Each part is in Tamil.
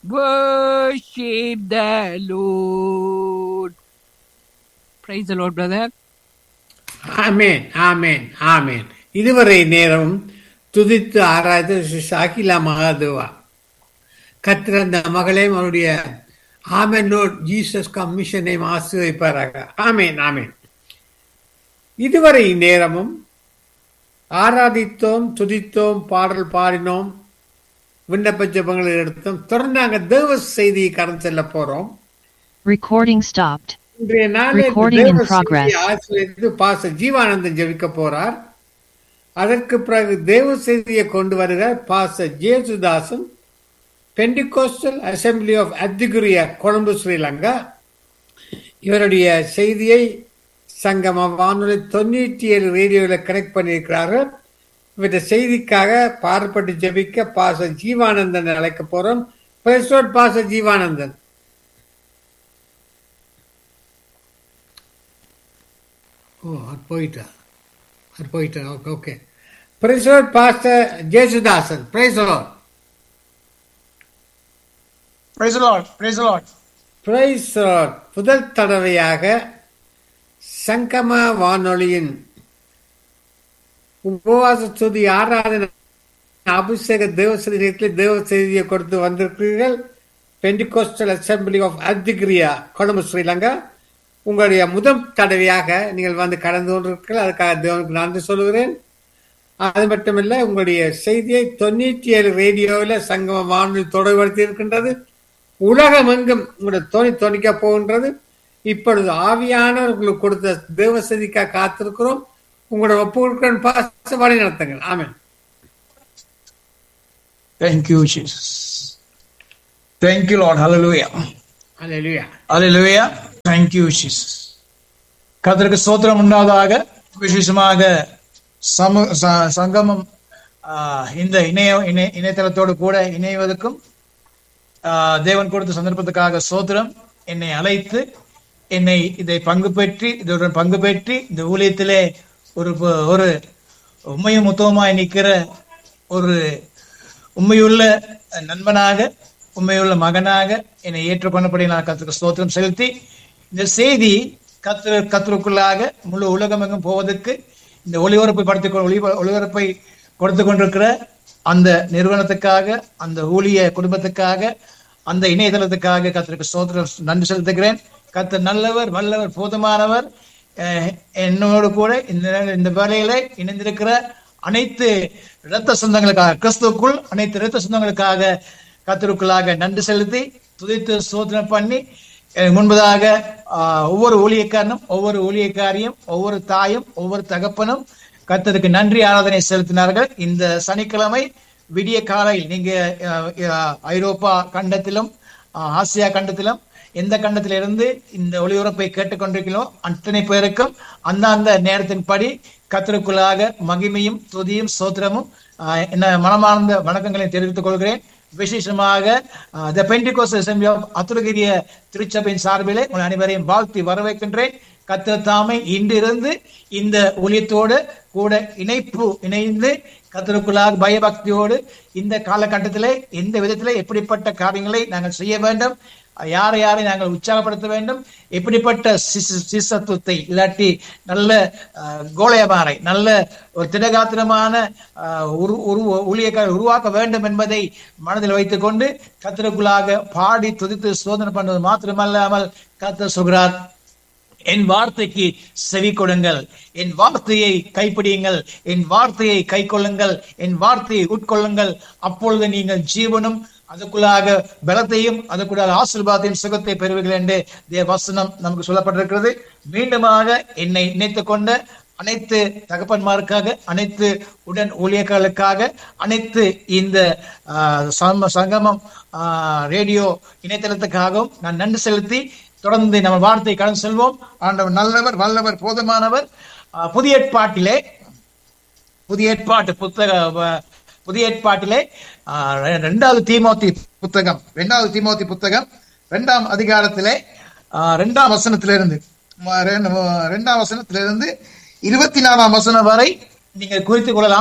Worship the Lord. Praise the Lord, brother. ஆமேன் ஆமேன் ஆமேன் இதுவரை நேரம் துதித்து ஆராய்ந்து அகிலா மகாதேவா கத்திர அந்த மகளையும் அவருடைய ஆமேன் லோட் ஜீசஸ் கமிஷனையும் ஆசீர்வதிப்பாராக ஆமேன் ஆமேன் இதுவரை நேரமும் ஆராதித்தோம் துதித்தோம் பாடல் பாடினோம் விண்ணப்ப ஜபங்களை எடுத்தோம் தொடர்ந்து நாங்க தேவ செய்தியை கடந்து செல்ல போறோம் Recording stopped. இன்றைய நாளில் Recording in தேவ progress. செய்தியை ஆசிரியர் பாச ஜீவானந்தன் ஜெபிக்க போறார் அதற்கு பிறகு தேவ செய்தியை கொண்டு வருகிறார் பாச Jesudasan Pentecostal assembly of Athikuriya Colombo Sri Lanka இவருடைய செய்தியை சங்கம வானொலி தொண்ணூற்றி ஏழு ரேடியோவில் கனெக்ட் பண்ணியிருக்கிறார்கள் இவருடைய செய்திக்காக பார்ப்பட்டு ஜெபிக்க பாச ஜீவானந்தன் அழைக்க போறோம் பிரசோட் பாச ஜீவானந்தன் ஓ அது போயிட்டா அது போயிட்டா ஓகே ஓகே பிரசோட் பாஸ்டர் ஜேசுதாசன் பிரேசலோட் Praise the Lord. Praise the Lord. Praise முதல் தடவையாக சங்கம வானொலியின் உபவாச துதி ஆராதனை அபிஷேக தேவ செய்தியில் தேவ செய்தியை கொடுத்து வந்திருக்கிறீர்கள் Pentecostal assembly of Athurugiriya Colombo Sri Lanka உங்களுடைய முதல் தடவையாக நீங்கள் வந்து கடந்து கொண்டிருக்கிறீர்கள் அதுக்காக தேவனுக்கு நன்றி சொல்கிறேன் அது மட்டுமல்ல உங்களுடைய செய்தியை தொண்ணூற்றி ஏழு ரேடியோவில் சங்கம வானொலி தொடர்படுத்தி இருக்கின்றது உலகம் எங்கும் உங்களுடைய தோணி தோணிக்க போகின்றது இப்பொழுது ஆவியானவர் உங்களுக்கு கொடுத்த தேவ செய்திக்காக காத்திருக்கிறோம் உங்களோட ஒப்புக்கொடுக்கிற பாச வழி நடத்துங்கள் ஆமென் Thank you, Jesus. Thank you, Lord. Hallelujah. Hallelujah Hallelujah. Thank you, Jesus. கர்த்தருக்கு சோத்திரம் உண்டாதாக விசேஷமாக சம ச- சங்கமம் ஆ, இந்த இணைய இணை இணையதளத்தோடு கூட இணைவதற்கும் ஆ, தேவன் கொடுத்த சந்தர்ப்பத்துக்காக சோத்திரம் என்னை அழைத்து என்னை இதை பங்கு பெற்றி இதோட பங்கு பெற்றி இந்த ஊழியத்திலே ஒரு ப- ஒரு உண்மையும் முத்தவுமாய் நிற்கிற ஒரு உண்மையுள்ள நண்பனாக உண்மையுள்ள மகனாக என்னை ஏற்றுக்கொண்டபடி நான் கத்துக்கு ஸ்தோத்திரம் செலுத்தி இந்த செய்தி கத்து கத்தருக்குள்ளாக முழு உலகமெங்கும் போவதற்கு இந்த ஒளிபரப்பை படுத்திக் கொ- ஒளி ஒளிபரப்பை கொடுத்து கொண்டிருக்கிற அந்த நிறுவனத்துக்காக அந்த ஊழிய குடும்பத்துக்காக அந்த இணையதளத்துக்காக கத்தருக்கு ஸ்தோத்திரம் நன்றி செலுத்துகிறேன் கத்தர் நல்லவர் வல்லவர் போதுமானவர் அஹ், என்னோடு கூட இந்த நேர- இந்த வேலையில இணைந்திருக்கிற அனைத்து இரத்த சொந்தங்களுக்காக கிறிஸ்துவுக்குள் அனைத்து இரத்த சொந்தங்களுக்காக கத்தருக்குள்ளாக நன்றி செலுத்தி துதித்து சோதனை பண்ணி எனக்கு முன்பதாக ஆஹ், ஒவ்வொரு ஊழியக்காரனும் ஒவ்வொரு ஊழியக்காரியும் ஒவ்வொரு தாயும் ஒவ்வொரு தகப்பனும் கர்த்தருக்கு நன்றி ஆராதனை செலுத்தினார்கள் இந்த சனிக்கிழமை விடிய காலையில் நீங்க ஆஹ், ஆஹ், ஐரோப்பா கண்டத்திலும் ஆஹ், ஆசியா கண்டத்திலும் எந்த கண்டத்திலிருந்து இந்த ஒளிபரப்பை கேட்டுக்கொண்டிருக்கிறோம் அத்தனை பேருக்கும் அந்தந்த நேரத்தின்படி கத்தருக்குள்ளாக மகிமையும் துதியும் சோத்திரமும் ஆஹ், என்ன மனமார்ந்த வணக்கங்களை தெரிவித்துக் கொள்கிறேன் விசேஷமாக the Pentecostal assembly of Athurugiriya திருச்சபையின் சார்பிலே உங்கள் அனைவரையும் வாழ்த்தி வரவேற்கின்றேன் கத்தர் தாமை இன்றிருந்து இந்த ஒளியத்தோடு கூட இணைப்பு இணைந்து கத்தருக்குள்ளாக பயபக்தியோடு இந்த காலகட்டத்திலே எந்த விதத்திலே எப்படிப்பட்ட காரியங்களை நாங்கள் செய்ய வேண்டும் யாரை யாரை நாங்கள் உற்சாகப்படுத்த வேண்டும் எப்படிப்பட்ட சிச- சிசத்துவத்தை இல்லாட்டி நல்ல அஹ், கோலையமாரை நல்ல ஒரு திடகாத்திரமான அஹ், உரு உரு ஊழியக்கார உருவாக்க வேண்டும் என்பதை மனதில் வைத்துக் கொண்டு கத்தருக்குள்ளாக பாடி துதித்து சோதனை பண்ணுவது மாத்திரமல்லாமல் கத்தர் சொல்கிறார் என் வார்த்தைக்கு செவி கொடுங்கள் என் வார்த்தையை கைப்பிடியுங்கள் என் வார்த்தையை கை கொள்ளுங்கள் என் வார்த்தையை உட்கொள்ளுங்கள் அப்பொழுது நீங்கள் ஜீவனும் அதுக்குள்ளாக பலத்தையும் அதுக்குள்ளாக ஆசீர்வாதத்தையும் சுகத்தை பெறுவீர்கள் என்று தேவ வசனம் நமக்கு சொல்லப்பட்டிருக்கிறது மீண்டுமாக என்னை இணைத்துக் கொண்ட அனைத்து தகப்பன்மாருக்காக அனைத்து உடன் ஊழியர்களுக்காக அனைத்து இந்த ஆஹ், சம- சங்கமம் ஆஹ், ரேடியோ இணையதளத்துக்காகவும் நான் நன்றி செலுத்தி தொடர்ந்து நம்ம வார்த்தை கடந்து செல்வோம் ஆண்டவர் நல்லவர் வல்லவர் போதுமானவர் ஆஹ், புதிய ஏற்பாட்டிலே புதிய ஏற்பாட்டு புத்தக வ- புதிய ஏற்பாட்டிலே ஆஹ், ரெ- ரெண்டாவது தீமோத்தி புத்தகம் ரெண்டாவது தீமோத்தி புத்தகம் ரெண்டாம் அதிகாரத்திலே ஆஹ், ரெண்டாம் வசனத்திலிருந்து ம- ரெண்டு- ம- ரெண்டாம் வசனத்திலிருந்து இருபத்தி நாலாம் வசனம் வரை நீங்கள் குறித்துக் கொள்ளலாம்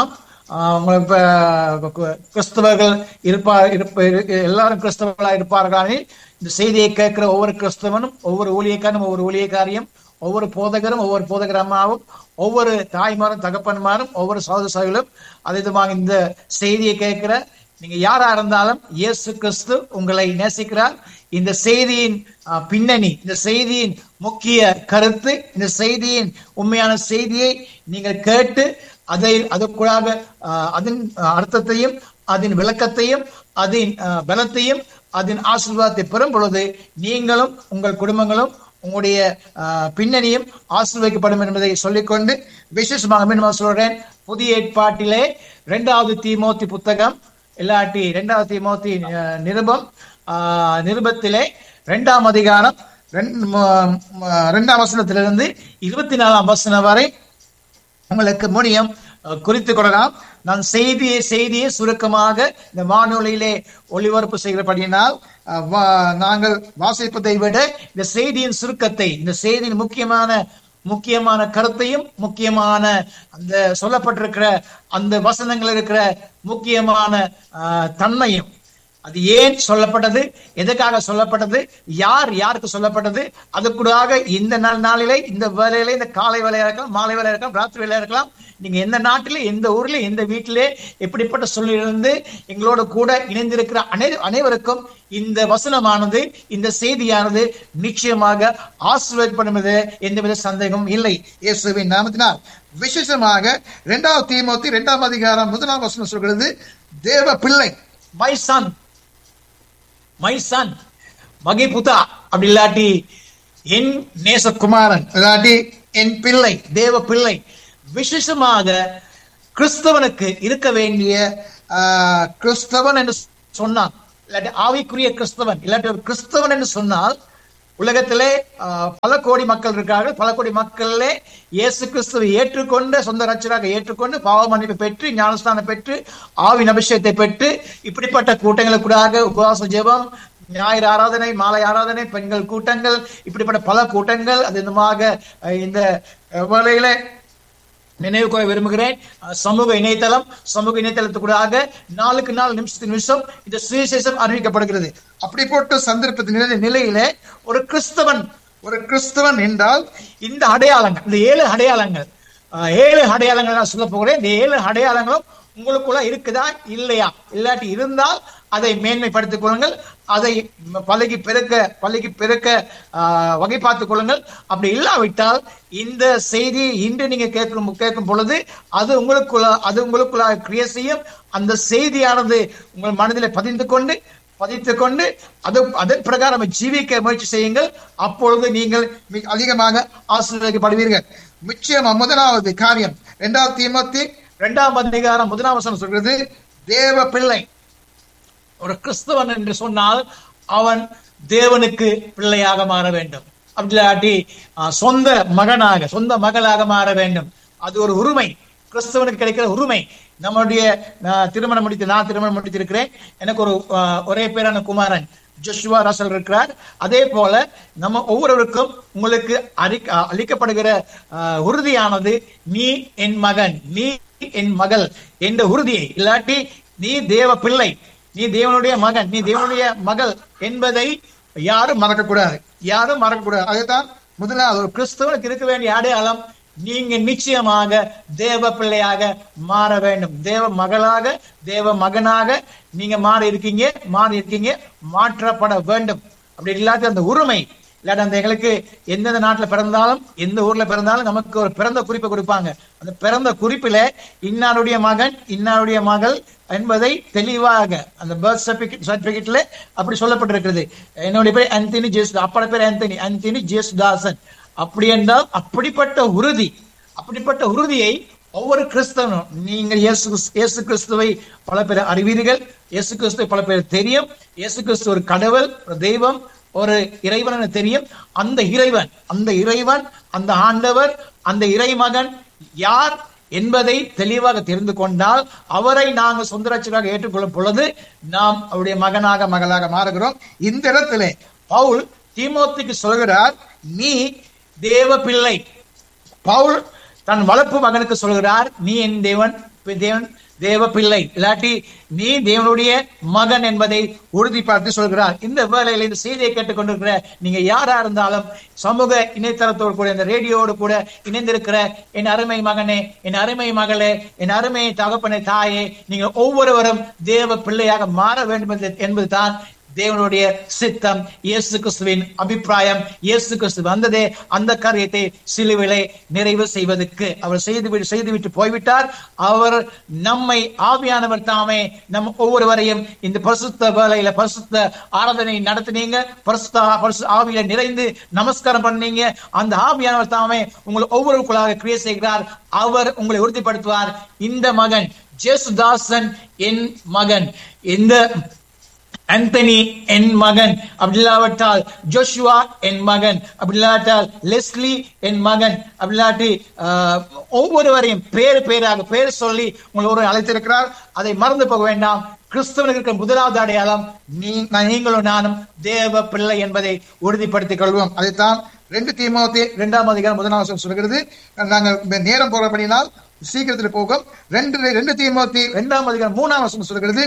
ஆஹ் உங்களுக்கு இப்ப கு- கிறிஸ்தவர்கள் இருப்பார் இருப்ப இரு- எல்லாரும் கிறிஸ்தவர்களா இருப்பார்கள் இந்த செய்தியை கேட்கிற ஒவ்வொரு கிறிஸ்தவனும் ஒவ்வொரு ஊழியக்காரனும் ஒவ்வொரு ஊழியக்காரியும் ஒவ்வொரு போதகரும் ஒவ்வொரு போதகரமாவும் ஒவ்வொரு தாய்மாரும் தகப்பன்மாரும் ஒவ்வொரு சகோதர சகோதரிகளும் அதே விதமாக இந்த செய்தியை கேட்கிற நீங்க யாரா இருந்தாலும் இயேசு கிறிஸ்து உங்களை நேசிக்கிறார் இந்த செய்தியின் அஹ், பின்னணி இந்த செய்தியின் முக்கிய கருத்து இந்த செய்தியின் உண்மையான செய்தியை நீங்கள் கேட்டு அதை அதற்குள்ளாக அஹ், அதன் அஹ், அர்த்தத்தையும் அதன் விளக்கத்தையும் அதன் அஹ், பலத்தையும் அதன் ஆசீர்வாதத்தை பெறும் பொழுது நீங்களும் உங்கள் குடும்பங்களும் உங்களுடைய அஹ், பின்னணியும் ஆசீர்வதிக்கப்படும் என்பதை சொல்லிக்கொண்டு விசேஷமாக மீண்டும் சொல்றேன் புதிய ஏற்பாட்டிலே இரண்டாவது தீமோத்தி புத்தகம் இல்லாட்டி இரண்டாவது தீமோத்தி அஹ், நிருபம் ஆஹ், நிருபத்திலே இரண்டாம் அதிகாரம் ரெண்டு- ம- ம- இரண்டாம் வசனத்திலிருந்து இருபத்தி நாலாம் வசனம் வரை உங்களுக்கு முடியும் அஹ், குறித்துக் கொள்ளலாம் நான் செய்தியை செய்தியை சுருக்கமாக இந்த வானொலியிலே ஒளிபரப்பு செய்கிறபடியினால் அஹ், வா- நாங்கள் வாசிப்பதை விட இந்த செய்தியின் சுருக்கத்தை இந்த செய்தியின் முக்கியமான முக்கியமான கருத்தையும் முக்கியமான அந்த சொல்லப்பட்டிருக்கிற அந்த வசனங்கள் இருக்கிற முக்கியமான அஹ், தன்மையும் அது ஏன் சொல்லப்பட்டது எதுக்காக சொல்லப்பட்டது யார் யாருக்கு சொல்லப்பட்டது அதுக்கூடாக இந்த நாள் நாளிலே இந்த வேலையில இந்த காலை வேலையா இருக்கலாம் மாலை வேலையா இருக்கலாம் ராத்திரி வேலையா இருக்கலாம் நீங்க எந்த நாட்டிலே எந்த ஊர்ல எந்த வீட்டிலே எப்படிப்பட்ட சூழ்நிலிருந்து எங்களோட கூட இணைந்திருக்கிற அனை அனைவருக்கும் இந்த வசனமானது இந்த செய்தியானது நிச்சயமாக ஆசீர்வதிப்படுவது எந்தவித சந்தேகமும் இல்லை இயேசுவின் நாமத்தினால் விசேஷமாக இரண்டாவது தீமோத்தி இரண்டாம் அதிகாரம் முதலாம் வசனம் சொல்கிறது தேவ பிள்ளை மை சன் மை சன் மகிபுதா அப்படி இல்லாட்டி என் நேசகுமாரன் இல்லாட்டி என் பிள்ளை தேவ பிள்ளை விசேஷமாக கிறிஸ்தவனுக்கு இருக்க வேண்டிய ஆஹ், கிறிஸ்தவன் என்று சொன்னான் இல்லாட்டி ஆவிக்குரிய கிறிஸ்தவன் இல்லாட்டி ஒரு கிறிஸ்தவன் என்று சொன்னால் உலகத்திலே ஆஹ், பல கோடி மக்கள் இருக்கார்கள் பல கோடி மக்களிலே இயேசு கிறிஸ்துவை ஏற்றுக்கொண்டு சொந்த ரட்சராக ஏற்றுக்கொண்டு பாவ மன்னிப்பு பெற்று ஞானஸ்தானம் பெற்று ஆவின் அபிஷேகத்தை பெற்று இப்படிப்பட்ட கூட்டங்களுக்கூடாக உபவாச ஜெபம் ஞாயிறு ஆராதனை மாலை ஆராதனை பெண்கள் கூட்டங்கள் இப்படிப்பட்ட பல கூட்டங்கள் அது விதமாக அஹ், இந்த அஹ், வேளையிலே நினைவு கூற விரும்புகிறேன் அஹ், சமூக இணையதளம் சமூக இணையதளத்துக்கூடாக நாளுக்கு நாள் நிமிஷத்துக்கு நிமிஷம் இந்த சுவிசேஷம் அறிவிக்கப்படுகிறது அப்படிப்பட்ட சந்தர்ப்பத்தின் நிலை நிலையிலே ஒரு கிறிஸ்தவன் ஒரு கிறிஸ்தவன் என்றால் இந்த அடையாளங்கள் இந்த ஏழு அடையாளங்கள் அஹ், ஏழு அடையாளங்கள் நான் சொல்ல போகிறேன் இந்த ஏழு அடையாளங்களும் உங்களுக்குள்ள இருக்குதா இல்லையா இல்லாட்டி இருந்தால் அதை மேன்மைப்படுத்திக் கொள்ளுங்கள் அதை பழகி பெருக்க பழகி பெருக்க ஆஹ், வகை பார்த்துக் கொள்ளுங்கள் அப்படி இல்லாவிட்டால் இந்த செய்தி இன்று நீங்க கேட்கும் கேட்கும் பொழுது அது உங்களுக்குள்ள அது உங்களுக்குள்ள கிரியை செய்யும் அந்த செய்தியானது உங்கள் மனதில் பதிந்து கொண்டு பதித்துக் கொண்டு அது அதன் பிரகாரம் ஜீவிக்க முயற்சி செய்யுங்கள் அப்பொழுது நீங்கள் மிக அதிகமாக ஆசீர்வதிக்கப்படுவீர்கள் நிச்சயமா முதலாவது காரியம் இரண்டாவது தீமத்தி இரண்டாம் அதிகாரம் முதலாம் வசனம் சொல்கிறது தேவ பிள்ளை ஒரு கிறிஸ்தவன் என்று சொன்னால் அவன் தேவனுக்கு பிள்ளையாக மாற வேண்டும் அப்படி இல்லாட்டி ஆஹ், சொந்த மகனாக சொந்த மகளாக மாற வேண்டும் அது ஒரு உரிமை கிறிஸ்தவனுக்கு கிடைக்கிற உரிமை நம்முடைய நான் திருமணம் முடித்து நான் திருமணம் முடித்திருக்கிறேன் எனக்கு ஒரு ஆஹ், ஒரே பேரான குமாரன் ஜோஷுவா ரசல் இருக்கிறார் அதே போல நம்ம ஒவ்வொருவருக்கும் உங்களுக்கு அறி- அளிக்கப்படுகிற ஆஹ், உறுதியானது நீ என் மகன் நீ என் மகள் என்ற உறுதியை இல்லாட்டி நீ தேவ பிள்ளை நீ தேவனுடைய மகன் நீ தேவனுடைய மகள் என்பதை யாரும் மறக்கக்கூடாது யாரும் மறக்கக்கூடாது அதுதான் முதலாவது ஒரு கிறிஸ்தவனுக்கு இருக்க வேண்டிய அடையாளம் நீங்க நிச்சயமாக தேவ பிள்ளையாக மாற வேண்டும் தேவ மகளாக தேவ மகனாக நீங்க மாறி இருக்கீங்க மாறி இருக்கீங்க மாற்றப்பட வேண்டும் அப்படி இல்லாத அந்த உரிமை இல்லாட்டி அந்த எங்களுக்கு எந்தெந்த நாட்டுல பிறந்தாலும் எந்த ஊர்ல பிறந்தாலும் நமக்கு ஒரு பிறந்த குறிப்பை கொடுப்பாங்க அந்த பிறந்த குறிப்பில இன்னாருடைய மகன் இன்னாருடைய மகள் என்பதை தெளிவாக அந்த பர்த் சர்டிபிகேட் சர்டிபிகேட்ல அப்படி சொல்லப்பட்டிருக்கிறது என்னுடைய பேர் அந்தனி ஜேஸ் அப்பட பேர் அந்தனி அந்தனி ஜேஸ் தாசன் அப்படி என்றால் அப்படிப்பட்ட உறுதி அப்படிப்பட்ட உறுதியை ஒவ்வொரு கிறிஸ்தவனும் நீங்கள் இயேசு கிறிஸ்- இயேசு கிறிஸ்துவை பல பேர் அறிவீர்கள் இயேசு கிறிஸ்துவை பல பேர் தெரியும் இயேசு கிறிஸ்து ஒரு கடவுள் ஒரு தெய்வம் ஒரு இறைவன் என தெரியும் அந்த இறைவன் அந்த இறைவன் அந்த ஆண்டவர் அந்த இறைமகன் யார் என்பதை தெளிவாக தெரிந்து கொண்டால் அவரை நாங்கள் சொந்த ரட்சகராக ஏற்றுக்கொள்ளும் பொழுது நாம் அவருடைய மகனாக மகளாக மாறுகிறோம் இந்த இடத்திலே பவுல் தீமோத்திக்கு சொல்கிறார் நீ தேவ பிள்ளை பவுல் தன் வளர்ப்பு மகனுக்கு சொல்கிறார் நீ என் தேவன் தேவன் தேவ பிள்ளை இல்லாட்டி நீ தேவனுடைய மகன் என்பதை உறுதிப்படுத்தி சொல்கிறார் இந்த வேளையில இந்த செய்தியை கேட்டுக்கொண்டிருக்கிற நீங்க யாரா இருந்தாலும் சமூக இணையதளத்தோடு கூட இந்த ரேடியோடு கூட இணைந்திருக்கிற என் அருமை மகனே என் அருமை மகளே என் அருமை தகப்பனை தாயே நீங்க ஒவ்வொருவரும் தேவ பிள்ளையாக மாற வேண்டும் என்பது- என்பதுதான் தேவனுடைய சித்தம் இயேசு கிறிஸ்துவின் அபிப்பிராயம் இயேசு கிறிஸ்து வந்ததே அந்த காரியத்தை சிலுவிலை நிறைவு செய்வதற்கு அவர் செய்து செய்துவிட்டு போய்விட்டார் அவர் நம்மை ஆவியானவர் தாமே நம் ஒவ்வொருவரையும் இந்த பரிசுத்த வேலையில பரிசுத்த ஆராதனை நடத்தினீங்க பரிசுத்த பரிசு ஆவியில நிறைந்து நமஸ்காரம் பண்ணீங்க அந்த ஆவியானவர் தாமே உங்களை ஒவ்வொருவருக்குள்ளாக கிரியை செய்கிறார் அவர் உங்களை உறுதிப்படுத்துவார் இந்த மகன் ஜேசுதாசன் என் மகன் இந்த ஆந்தனி என் மகன் அப்படி இல்லாவிட்டால் ஜோஷுவா என் மகன் அப்படி இல்லாவிட்டால் லெஸ்லி என் மகன் அப்படி இல்லாட்டி ஆஹ், ஒவ்வொருவரையும் பேர் பேராக பேர் சொல்லி உங்களை ஒரு அழைத்திருக்கிறார் அதை மறந்து போக வேண்டாம் கிறிஸ்தவனுக்கு இருக்கிற முதலாவது அடையாளம் நீ நீங்களும் நானும் தேவ பிள்ளை என்பதை உறுதிப்படுத்திக் கொள்வோம் அதைத்தான் ரெண்டு தீமோத்தி இரண்டாம் அதிகாரம் முதலாம் வசனம் சொல்கிறது நாங்கள் நேரம் போறபடினால் சீக்கிரத்தில் போகும் ரெண்டு ரெண்டு தீமோத்தி இரண்டாம் அதிகாரம் மூணாம் வசனம் சொல்கிறது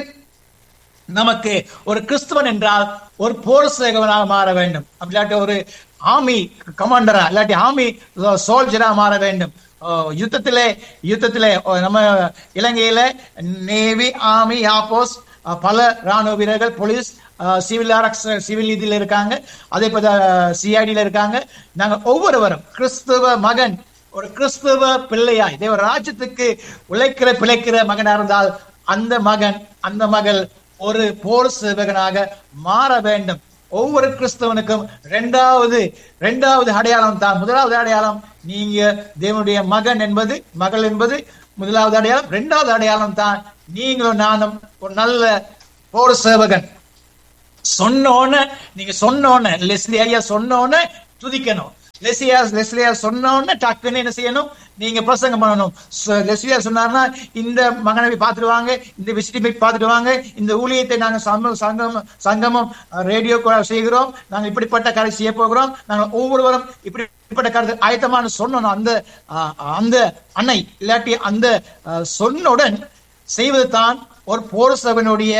நமக்கு ஒரு கிறிஸ்துவன் என்றால் ஒரு போர் சேகவனாக மாற வேண்டும் அப்படி இல்லாட்டி ஒரு ஆர்மி கமாண்டரா இல்லாட்டி ஆர்மி சோல்ஜரா மாற வேண்டும் அஹ் யுத்தத்திலே யுத்தத்திலே அஹ் நம்ம இலங்கையில நேவி ஆர்மி ஆப்போஸ் பல ராணுவ வீரர்கள் போலீஸ் சிவில் ஆரக்ஷ சிவில் இதில் இருக்காங்க அதே போல சிஐடியில் இருக்காங்க நாங்க ஒவ்வொருவரும் கிறிஸ்துவ மகன் ஒரு கிறிஸ்துவ பிள்ளையாய் தேவ ராஜ்யத்துக்கு உழைக்கிற பிழைக்கிற மகனா இருந்தால் அந்த மகன் அந்த மகள் ஒரு போர் சேவகனாக மாற வேண்டும் ஒவ்வொரு கிறிஸ்தவனுக்கும் இரண்டாவது இரண்டாவது அடையாளம் தான் முதலாவது அடையாளம் நீங்க தேவனுடைய மகன் என்பது மகள் என்பது முதலாவது அடையாளம் இரண்டாவது அடையாளம் தான் நீங்களும் நானும் ஒரு நல்ல போர் சேவகன் சொன்னோன்னு நீங்க சொன்னோன்னு லெஸ்லி ஐயா சொன்னோன்னு துதிக்கணும் லெஸ்லியா லெஸ்லியா சொன்னோன்னு டக்குன்னு என்ன செய்யணும் நீங்க பிரசங்கம் பண்ணணும் ச- லெஸ்லியா சொன்னார்னா இந்த மகனை பார்த்துடுவாங்க இந்த விசிட்டி பார்த்துடுவாங்க இந்த ஊழியத்தை நாங்க சம- சங்கம் சங்கமம் ரேடியோ செய்கிறோம் நாங்க இப்படிப்பட்ட காரியம் செய்ய போகிறோம் நாங்க ஒவ்வொருவரும் இப்படிப்பட்ட காரியத்தை ஆயத்தமான சொன்னோம் அந்த ஆஹ், அந்த அன்னை இல்லாட்டி அந்த ஆஹ், சொன்னுடன் செய்வது தான் ஒரு போர் சபனுடைய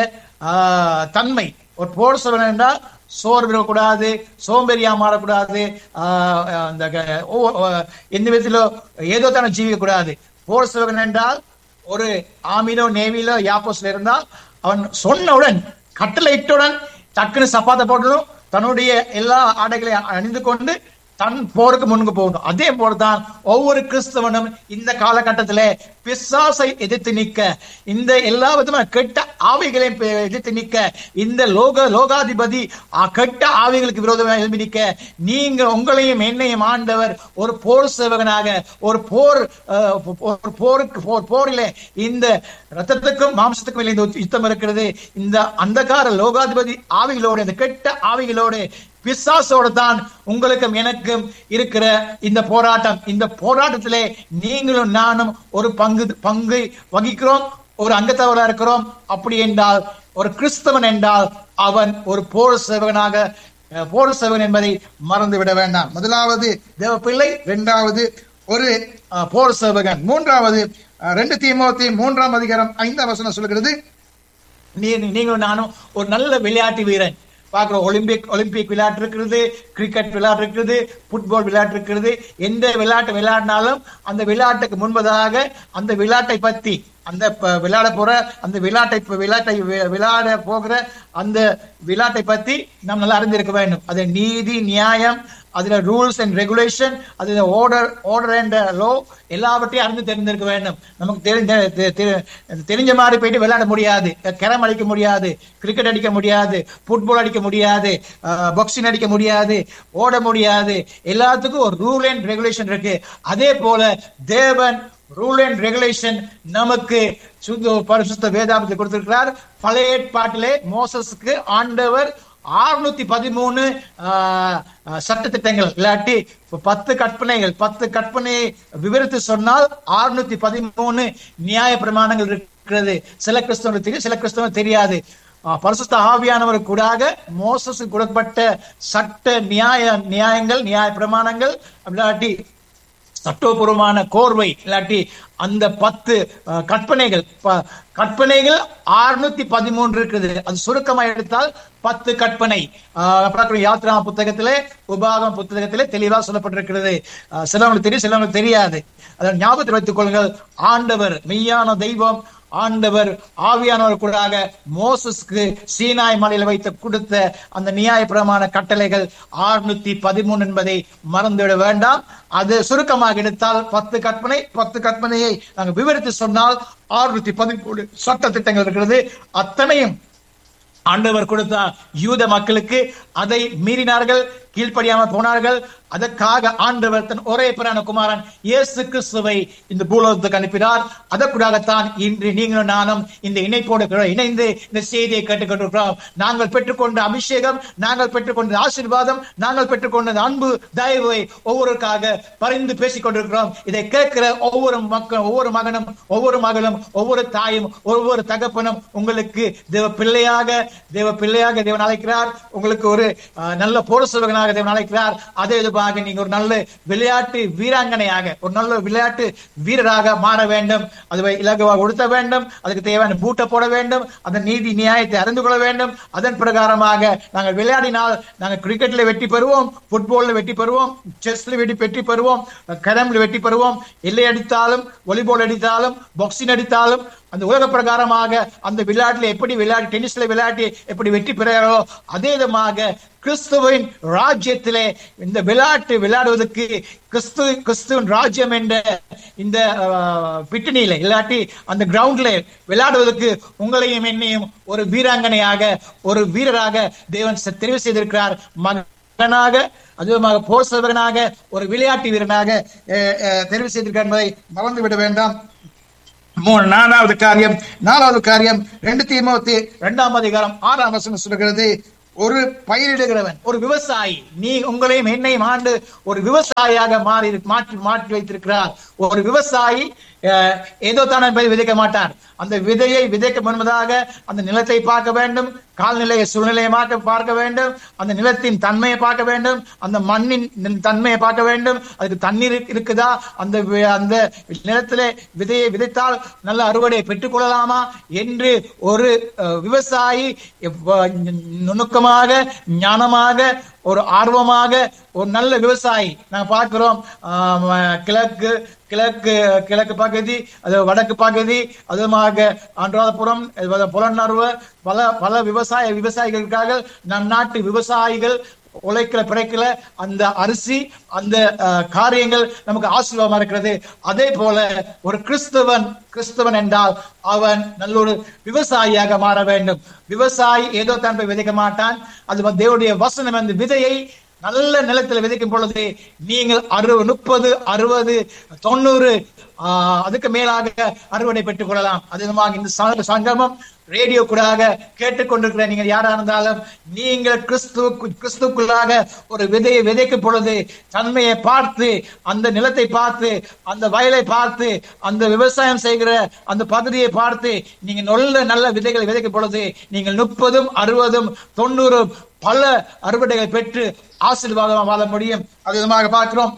தன்மை ஒரு போர் சபன் என்றால் சோறு விடக்கூடாது சோம்பேறியா மாறக்கூடாது ஆஹ் அந்த க- ஓ- ஓ- எந்த விதத்திலோ ஏதோ தானே ஜீவிக்கக்கூடாது போர் சேவகன் என்றால் ஒரு ஆமிலோ நேவிலோ யாப்போஸ்ல இருந்தால் அவன் சொன்னவுடன் கட்டளையிட்டவுடன் டக்குன்னு சப்பாத்தை போடணும் தன்னுடைய எல்லா ஆடைகளையும் அணிந்து கொண்டு தன் போருக்கு முன்னுக்கு போகணும் அதே போலதான் ஒவ்வொரு கிறிஸ்தவனும் இந்த காலகட்டத்திலே பிசாசை எதிர்த்து நிற்க இந்த எல்லா விதமான கெட்ட ஆவிகளையும் பே- எதிர்த்து நிற்க இந்த லோக லோகாதிபதி ஆ, கெட்ட ஆவிகளுக்கு விரோதமாக எழுப்பி நிற்க நீங்க உங்களையும் என்னையும் ஆண்டவர் ஒரு போர் சேவகனாக ஒரு போர் அஹ், ஒரு போருக்கு போர் போரிலே இந்த ரத்தத்துக்கும் மாம்சத்துக்கும் இல்லை இந்த யுத்தம் இருக்கிறது இந்த அந்தகார லோகாதிபதி ஆவிகளோடு இந்த கெட்ட ஆவிகளோடு பிசாசோடு தான் உங்களுக்கும் எனக்கும் இருக்கிற இந்த போராட்டம் இந்த போராட்டத்திலே நீங்களும் நானும் ஒரு பங்கு பங்கு வகிக்கிறோம் ஒரு அங்கத்தவரா இருக்கிறோம் அப்படி என்றால் ஒரு கிறிஸ்தவன் என்றால் அவன் ஒரு போர் சேவகனாக அஹ், போர் சேவகன் என்பதை மறந்து விட வேண்டாம் முதலாவது தேவ பிள்ளை இரண்டாவது ஒரு அஹ், போர் சேவகன் மூன்றாவது அஹ், ரெண்டு தீமோத்தி மூன்றாம் அதிகாரம் ஐந்தாம் வசனம் சொல்கிறது நீ நீங்களும் நானும் ஒரு நல்ல விளையாட்டு வீரன் பார்க்கிறோம் ஒலிம்பிக் ஒலிம்பிக் விளையாட்டு இருக்கிறது கிரிக்கெட் விளையாட்டு இருக்கிறது ஃபுட்பால் விளையாட்டு இருக்கிறது எந்த விளையாட்டு விளையாடினாலும் அந்த விளையாட்டுக்கு முன்பதாக அந்த விளையாட்டை பத்தி அந்த ப- விளையாட போற அந்த விளையாட்டை ப- விளையாட்டை வி- விளையாட போகிற அந்த விளையாட்டை பத்தி நாம் நல்லா அறிந்திருக்க வேண்டும் அது நீதி நியாயம் அதுல ரூல்ஸ் அண்ட் ரெகுலேஷன் அதுல ஆர்டர் ஆர்டர் அண்ட் லோ எல்லாவற்றையும் அறிந்து தெரிந்திருக்க வேண்டும் நமக்கு தெரிஞ்ச தெ- தெ- தெரிஞ்ச மாதிரி போயிட்டு விளையாட முடியாது கேரம் அடிக்க முடியாது கிரிக்கெட் அடிக்க முடியாது ஃபுட்பால் அடிக்க முடியாது பாக்ஸிங் அடிக்க முடியாது ஓட முடியாது எல்லாத்துக்கும் ஒரு ரூல் அண்ட் ரெகுலேஷன் இருக்கு அதே போல தேவன் ரூல் அண்ட் ரெகுலேஷன் நமக்கு சுத்த பரிசுத்த வேதாபத்தை கொடுத்திருக்கிறார் பழைய ஏற்பாட்டிலே மோசஸ்க்கு ஆண்டவர் ஆறுநூத்தி பதிமூணு சட்டத்திட்டங்கள் இல்லாட்டி இப்ப பத்து கற்பனைகள் பத்து கற்பனை விவரித்து சொன்னால் ஆறுநூத்தி பதிமூணு நியாய பிரமாணங்கள் இருக்கிறது சில கிறிஸ்தவங்களுக்கு தெரியும் சில கிறிஸ்தவங்களுக்கு தெரியாது ஆஹ் பரிசுத்த ஆவியானவர் கூடாக மோசஸ் கொடுக்கப்பட்ட சட்ட நியாய நியாயங்கள் நியாய பிரமாணங்கள் இல்லாட்டி சட்டோபூர்வமான கோர்வை இல்லாட்டி அந்த பத்து அஹ், கற்பனைகள் ப- கற்பனைகள் ஆறுநூத்தி பதிமூன்று இருக்குது அது சுருக்கமா எடுத்தால் பத்து கற்பனை ஆஹ், பார்க்கிறோம் யாத்ரா புத்தகத்திலே உபாகம் புத்தகத்திலே தெளிவா சொல்லப்பட்டிருக்கிறது ஆஹ், சிலவங்களுக்கு தெரியும் சிலவங்களுக்கு தெரியாது அதை ஞாபகத்தில் வைத்துக் கொள்ளுங்கள் ஆண்டவர் மெய்யான தெய்வம் ஆண்டவர் ஆவியானவர் கூடாக மோசஸ்க்கு சீனாய் மலையில வைத்து கொடுத்த அந்த நியாயப்பிரமான கட்டளைகள் ஆறுநூத்தி பதிமூணு என்பதை மறந்துவிட வேண்டாம் அது சுருக்கமாக எடுத்தால் பத்து கற்பனை பத்து கற்பனையை நாங்கள் விவரித்து சொன்னால் ஆறுநூத்தி பதிமூணு சட்ட திட்டங்கள் இருக்கிறது அத்தனையும் ஆண்டவர் கொடுத்த யூத மக்களுக்கு அதை மீறினார்கள் கீழ்ப்படியாமல் போனார்கள் அதற்காக ஆண்டவர் தன் ஒரே பிரான குமாரன் இயேசு கிறிஸ்துவை இந்த பூலோகத்துக்கு அனுப்பினார் அதற்குடாகத்தான் இன்று நீங்களும் நானும் இந்த இணைப்போடு கூட இணைந்து இந்த செய்தியை கேட்டுக்கொண்டிருக்கிறோம் நாங்கள் பெற்றுக்கொண்ட அபிஷேகம் நாங்கள் பெற்றுக்கொண்ட ஆசீர்வாதம் நாங்கள் பெற்றுக்கொண்ட அன்பு தயவை ஒவ்வொருக்காக பரிந்து பேசிக் கொண்டிருக்கிறோம் இதை கேட்கிற ஒவ்வொரு மக்கள் ஒவ்வொரு மகனும் ஒவ்வொரு மகளும் ஒவ்வொரு தாயும் ஒவ்வொரு தகப்பனும் உங்களுக்கு தேவ பிள்ளையாக தேவ பிள்ளையாக தேவன் அழைக்கிறார் உங்களுக்கு ஒரு அஹ், நல்ல போர் சேவகனாக தேவன் அழைக்கிறார் அதே இதுவாக நீங்க ஒரு நல்ல விளையாட்டு வீராங்கனையாக ஒரு நல்ல விளையாட்டு வீரராக மாற வேண்டும் அதுவை இலகுவாக உடுத்த வேண்டும் அதுக்கு தேவையான பூட்டை போட வேண்டும் அதன் நீதி நியாயத்தை அறிந்து கொள்ள வேண்டும் அதன் பிரகாரமாக நாங்கள் விளையாடினால் நாங்கள் கிரிக்கெட்ல வெற்றி பெறுவோம் ஃபுட்பால்ல வெற்றி பெறுவோம் செஸ்ல வெற்றி வெற்றி பெறுவோம் கரம்ல வெற்றி பெறுவோம் எல்லை அடித்தாலும் வாலிபால் அடித்தாலும் பாக்ஸிங் அடித்தாலும் அந்த உலக பிரகாரமாக அந்த விளையாட்டுல எப்படி விளையாடி டென்னிஸ்ல விளையாட்டி எப்படி வெற்றி பெறாரோ அதே விதமாக கிறிஸ்துவின் ராஜ்யத்திலே இந்த விளையாட்டு விளையாடுவதற்கு கிறிஸ்து கிறிஸ்துவின் ராஜ்யம் என்ற இந்த அஹ், பிட்டணியில இல்லாட்டி அந்த கிரவுண்ட்ல விளையாடுவதற்கு உங்களையும் என்னையும் ஒரு வீராங்கனையாக ஒரு வீரராக தேவன் செ- தெரிவு செய்திருக்கிறார் மகனாக அதுவுமாக போர் சேவகனாக ஒரு விளையாட்டு வீரனாக அஹ், அஹ், தெரிவு செய்திருக்கிறார் என்பதை மறந்து விட வேண்டாம் மூணு நாலாவது காரியம் நாலாவது காரியம் ரெண்டு தீமோத்தி இரண்டாம் அதிகாரம் ஆறாம் வசனம் சொல்கிறது ஒரு பயிரிடுகிறவன் ஒரு விவசாயி நீ உங்களையும் என்னையும் ஆண்டு ஒரு விவசாயியாக மாறி மாற்றி மாற்றி வைத்திருக்கிறார் ஒரு விவசாயி அஹ், ஏதோ தானே என்பதை விதைக்க மாட்டார் அந்த விதையை விதைக்க முன்பதாக அந்த நிலத்தை பார்க்க வேண்டும் கால்நிலையை சூழ்நிலையை பார்க்க பார்க்க வேண்டும் அந்த நிலத்தின் தன்மையை பார்க்க வேண்டும் அந்த மண்ணின் நின் தன்மையை பார்க்க வேண்டும் அதுக்கு தண்ணீர் இருக்கு- இருக்குதா அந்த வி- அந்த நிலத்திலே விதையை விதைத்தால் நல்ல அறுவடையை பெற்றுக் கொள்ளலாமா என்று ஒரு அஹ், விவசாயி எவ்வ- நுணுக்கமாக ஞானமாக ஒரு ஆர்வமாக ஒரு நல்ல விவசாயி நாங்க பார்க்கிறோம் ஆம், கிழக்கு கிழக்கு கிழக்கு பகுதி அது வடக்கு பகுதி அதுமாக அனுராதபுரம் அது புலனர்வு பல பல விவசாய விவசாயிகள் இருக்கார்கள் நம் நாட்டு விவசாயிகள் உழைக்கிற பிழைக்கிற அந்த அரிசி அந்த அஹ், காரியங்கள் நமக்கு ஆசீர்வாதமா இருக்கிறது அதே போல ஒரு கிறிஸ்தவன் கிறிஸ்தவன் என்றால் அவன் நல்ல ஒரு விவசாயியாக மாற வேண்டும் விவசாயி ஏதோ தான் போய் விதைக்க மாட்டான் அது வந்து தேவனுடைய வசனம் அந்த விதையை நல்ல நிலத்தில் விதைக்கும் பொழுது நீங்கள் அறுபது முப்பது அறுபது தொண்ணூறு ஆஹ், அதுக்கு மேலாக அறுவடை பெற்றுக் கொள்ளலாம் அது விதமாக இந்த ச- சங்கமம் ரேடியோ கூடாக கேட்டுக்கொண்டிருக்கிற நீங்கள் யாரா இருந்தாலும் நீங்கள் கிறிஸ்து கிறிஸ்துக்குள்ளாக ஒரு விதையை விதைக்கும் பொழுது தன்மையை பார்த்து அந்த நிலத்தை பார்த்து அந்த வயலை பார்த்து அந்த விவசாயம் செய்கிற அந்த பகுதியை பார்த்து நீங்க நல்ல நல்ல விதைகளை விதைக்கும் பொழுது நீங்கள் முப்பதும் அறுபதும் தொண்ணூறும் பல அறுவடைகளை பெற்று ஆசீர்வாதமாக வாழ முடியும் அது விதமாக பார்க்கிறோம்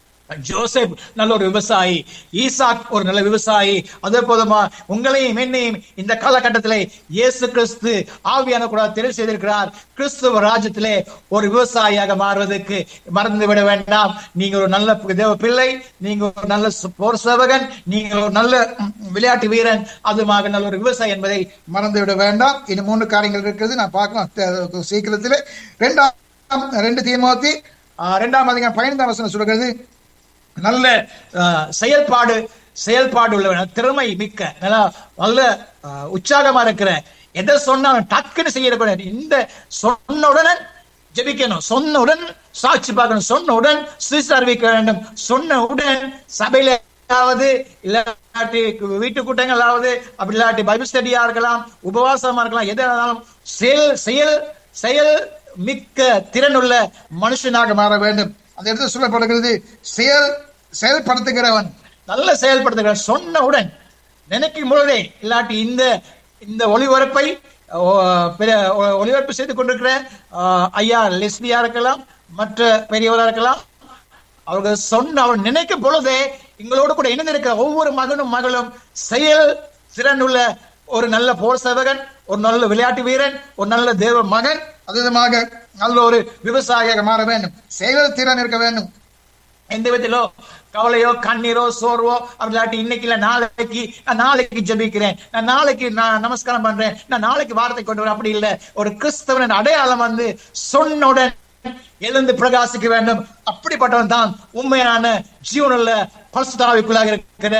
ஜோசப் நல்ல ஒரு விவசாயி ஈசாக் ஒரு நல்ல விவசாயி அதே போதுமா உங்களையும் என்னையும் இந்த காலகட்டத்திலே இயேசு கிறிஸ்து ஆவியான கூட தெரிவு செய்திருக்கிறார் கிறிஸ்துவ ராஜ்யத்திலே ஒரு விவசாயியாக மாறுவதற்கு மறந்து விட வேண்டாம் நீங்க ஒரு நல்ல தேவ பிள்ளை நீங்க ஒரு நல்ல சு- போர் சேவகன் நீங்க ஒரு நல்ல ம், விளையாட்டு வீரன் அதுமாக நல்ல ஒரு விவசாயி என்பதை மறந்து விட வேண்டாம் இன்னும் மூணு காரியங்கள் இருக்கிறது நான் பார்க்கலாம் த- சீக்கிரத்திலே ரெண்டாம் ரெண்டு தீர்மானத்தி ரெண்டாம் அதிகம் பதினைந்தாம் வசனம் சொல்கிறது நல்ல அஹ், செயல்பாடு செயல்பாடு உள்ளவன் திறமை மிக்க நல்லா நல்ல அஹ், உற்சாகமா இருக்கிற எதை சொன்னாலும் டக்குன்னு செய்யக்கூடாது இந்த சொன்ன உடனே ஜெபிக்கணும் சொன்ன உடன் சாட்சி பார்க்கணும் சொன்ன உடன் சுவிஸ் அறிவிக்க வேண்டும் சொன்ன உடன் சபையில ஆவது இல்லாட்டி வீட்டு கூட்டங்களாவது அப்படி இல்லாட்டி பைபிள் ஸ்டடியா இருக்கலாம் உபவாசமா இருக்கலாம் எதா இருந்தாலும் செயல் செயல் செயல் மிக்க திறனுள்ள மனுஷனாக மாற வேண்டும் அந்த இடத்துல சொல்லப்படுகிறது செயல் செயல்படுத்துகிறவன் நல்ல செயல்படுத்துகிறவன் சொன்னவுடன் நினைக்கும் பொழுதே இல்லாட்டி இந்த இந்த ஒளிபரப்பை ஓ, பிற- ஒ- ஒளிபரப்பு செய்து கொண்டிருக்கிற ஆ, ஐயா லெஸ்பியா இருக்கலாம் மற்ற பெரியவரா இருக்கலாம் அவர்கள் சொன்ன அவர் நினைக்கும் பொழுதே எங்களோடு கூட இணைந்திருக்கிற ஒவ்வொரு மகனும் மகளும் செயல் திறனுள்ள ஒரு நல்ல போர் சேவகன் ஒரு நல்ல விளையாட்டு வீரன் ஒரு நல்ல தேவ மகன் அது விதமாக நல்ல ஒரு விவசாயியாக மாற வேண்டும் செயல் திறன் இருக்க வேண்டும் எந்த விதத்திலோ கவலையோ கண்ணீரோ சோர்வோ அப்படி இன்னைக்கு இல்ல நாளைக்கு நான் நாளைக்கு ஜெபிக்கிறேன் நான் நாளைக்கு நான் நமஸ்காரம் பண்றேன் நான் நாளைக்கு வார்த்தை கொண்டு வரேன் அப்படி இல்ல ஒரு கிறிஸ்தவனின் அடையாளம் வந்து சொன்னுடன் எழுந்து பிரகாசிக்க வேண்டும் அப்படிப்பட்டவன் தான் உண்மையான ஜீவனுள்ள பரிசுத்தாவிக்குள்ளாக இருக்கிற